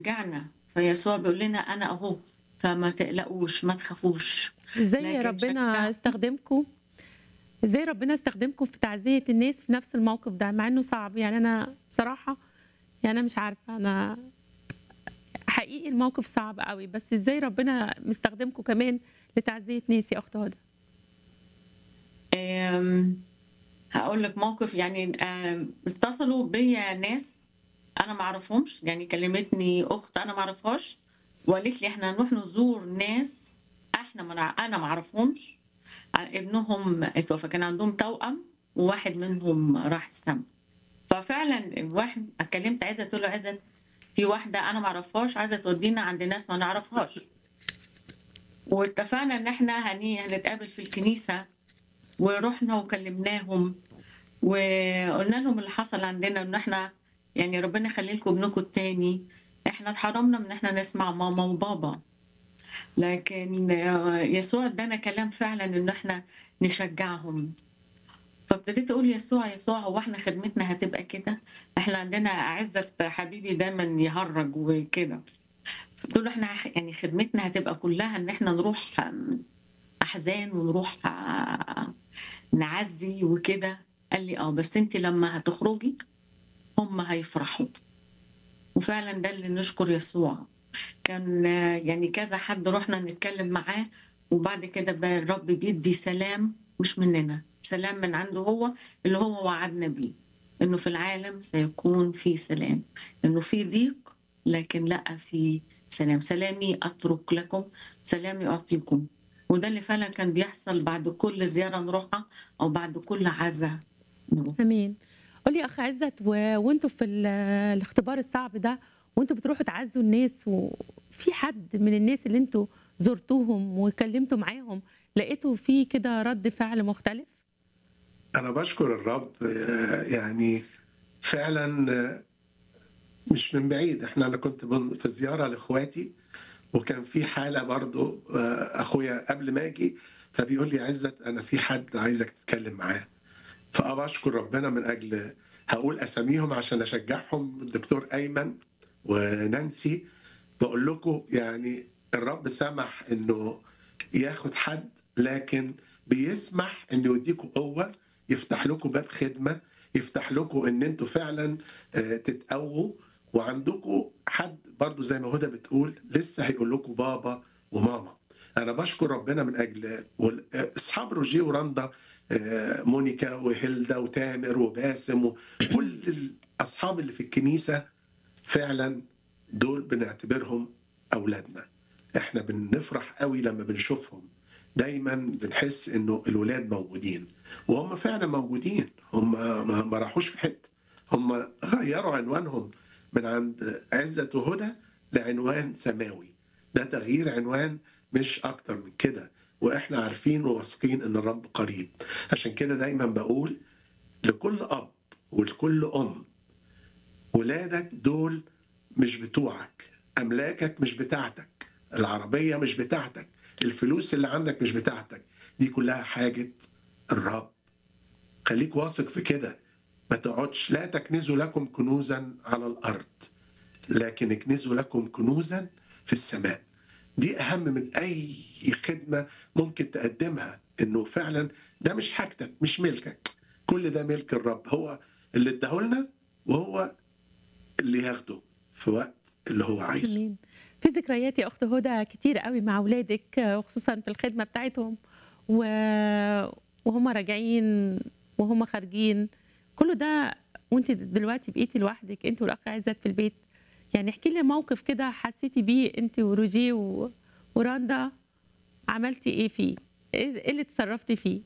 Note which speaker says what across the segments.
Speaker 1: شجعنا فيسوع بيقول لنا انا اهو فما تقلقوش ما تخافوش
Speaker 2: ازاي
Speaker 1: لكن
Speaker 2: ربنا
Speaker 1: شجعهم.
Speaker 2: استخدمكم ازاي ربنا استخدمكم في تعزية الناس في نفس الموقف ده مع انه صعب يعني انا بصراحة يعني انا مش عارفة انا حقيقي الموقف صعب قوي بس ازاي ربنا مستخدمكم كمان لتعزية ناس يا اخت هدى
Speaker 1: أم، هقول لك موقف يعني أم، اتصلوا بيا ناس انا ما اعرفهمش يعني كلمتني اخت انا ما اعرفهاش وقالت لي احنا هنروح نزور ناس احنا ما نع- انا ما اعرفهمش ع- ابنهم اتوفى كان عندهم توأم وواحد منهم راح السما ففعلا واحد اتكلمت عايزه تقول له عايزه في واحده انا ما اعرفهاش عايزه تودينا عند ناس ما نعرفهاش واتفقنا ان احنا هني هنتقابل في الكنيسه ورحنا وكلمناهم وقلنا لهم اللي حصل عندنا ان احنا يعني ربنا يخلي لكم ابنكم التاني احنا اتحرمنا من ان احنا نسمع ماما وبابا لكن آه، يسوع ادانا كلام فعلا ان احنا نشجعهم فابتديت اقول يسوع يسوع هو احنا خدمتنا هتبقى كده احنا عندنا عزة حبيبي دايما يهرج وكده فقلت له احنا ح- يعني خدمتنا هتبقى كلها ان احنا نروح آم، احزان ونروح آه، نعزي وكده قال لي اه بس انت لما هتخرجي هم هيفرحوا وفعلا ده اللي نشكر يسوع كان آه، يعني كذا حد رحنا نتكلم معاه وبعد كده بقى الرب بيدي سلام مش مننا سلام من عنده هو اللي هو وعدنا بيه انه في العالم سيكون في سلام انه في ضيق لكن لا في سلام سلامي اترك لكم سلامي اعطيكم وده اللي فعلا كان بيحصل بعد كل زياره نروحها او بعد كل عزاء نروح
Speaker 2: امين قولي يا اخ عزت و... وانتوا في ال... الاختبار الصعب ده وانتوا بتروحوا تعزوا الناس وفي حد من الناس اللي انتوا زرتوهم وكلمتوا معاهم لقيتوا في كده رد فعل مختلف
Speaker 3: أنا بشكر الرب آه، يعني فعلا آه، مش من بعيد احنا أنا كنت بن- في زيارة لإخواتي وكان في حالة برضو آه، أخويا قبل ما أجي فبيقول لي عزت أنا في حد عايزك تتكلم معاه فأبشكر ربنا من أجل هقول أساميهم عشان أشجعهم الدكتور أيمن ونانسي بقول لكم يعني الرب سمح إنه ياخد حد لكن بيسمح إنه يديكم قوة يفتح لكم باب خدمة يفتح لكم إن أنتوا فعلا آه، تتقووا وعندكم حد برضو زي ما هدى بتقول لسه هيقول لكم بابا وماما انا بشكر ربنا من اجل وال- اصحاب روجيه ورندا آه، مونيكا وهيلدا وتامر وباسم وكل الاصحاب اللي في الكنيسه فعلا دول بنعتبرهم اولادنا احنا بنفرح قوي لما بنشوفهم دايما بنحس انه الولاد موجودين وهم فعلا موجودين هم ما ما راحوش في حته هم غيروا عنوانهم من عند عزة وهدى لعنوان سماوي ده تغيير عنوان مش أكتر من كده وإحنا عارفين وواثقين إن الرب قريب عشان كده دايما بقول لكل أب ولكل أم ولادك دول مش بتوعك أملاكك مش بتاعتك العربية مش بتاعتك الفلوس اللي عندك مش بتاعتك دي كلها حاجة الرب خليك واثق في كده ما تقعدش لا تكنزوا لكم كنوزا على الارض لكن اكنزوا لكم كنوزا في السماء دي اهم من اي خدمه ممكن تقدمها انه فعلا ده مش حاجتك مش ملكك كل ده ملك الرب هو اللي اداهولنا وهو اللي ياخده في وقت اللي هو عايزه
Speaker 2: امين في ذكريات يا اخت هدى كتير قوي مع اولادك وخصوصا في الخدمه بتاعتهم و... وهم راجعين وهم خارجين كله ده وانت دلوقتي بقيتي لوحدك انت والاخ عزت في البيت يعني احكي لي موقف كده حسيتي بيه انت وروجي و... وراندا عملتي ايه فيه ايه إيه اللي تصرفتي فيه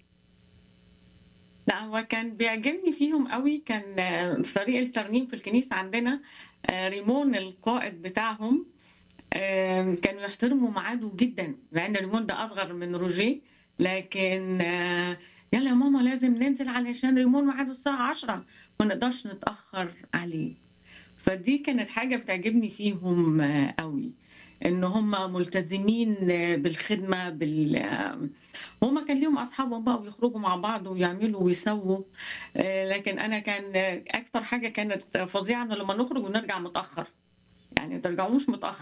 Speaker 1: لا هو كان بيعجبني فيهم قوي كان آه، فريق الترنيم في الكنيسة عندنا آه، ريمون القائد بتاعهم آه، كانوا يحترموا ميعاده جدا مع ان ريمون ده اصغر من روجيه لكن آه، يلا يا ماما لازم ننزل علشان ريمون ميعاده الساعة 10 ما نقدرش نتأخر عليه فدي كانت حاجة بتعجبني فيهم آه، قوي ان هم ملتزمين آه، بالخدمة بال آه، هما كان ليهم اصحابهم بقى ويخرجوا مع بعض ويعملوا ويسووا آه، لكن انا كان آه، اكتر حاجه كانت فظيعه انه لما نخرج ونرجع متاخر يعني ما ترجعوش متاخر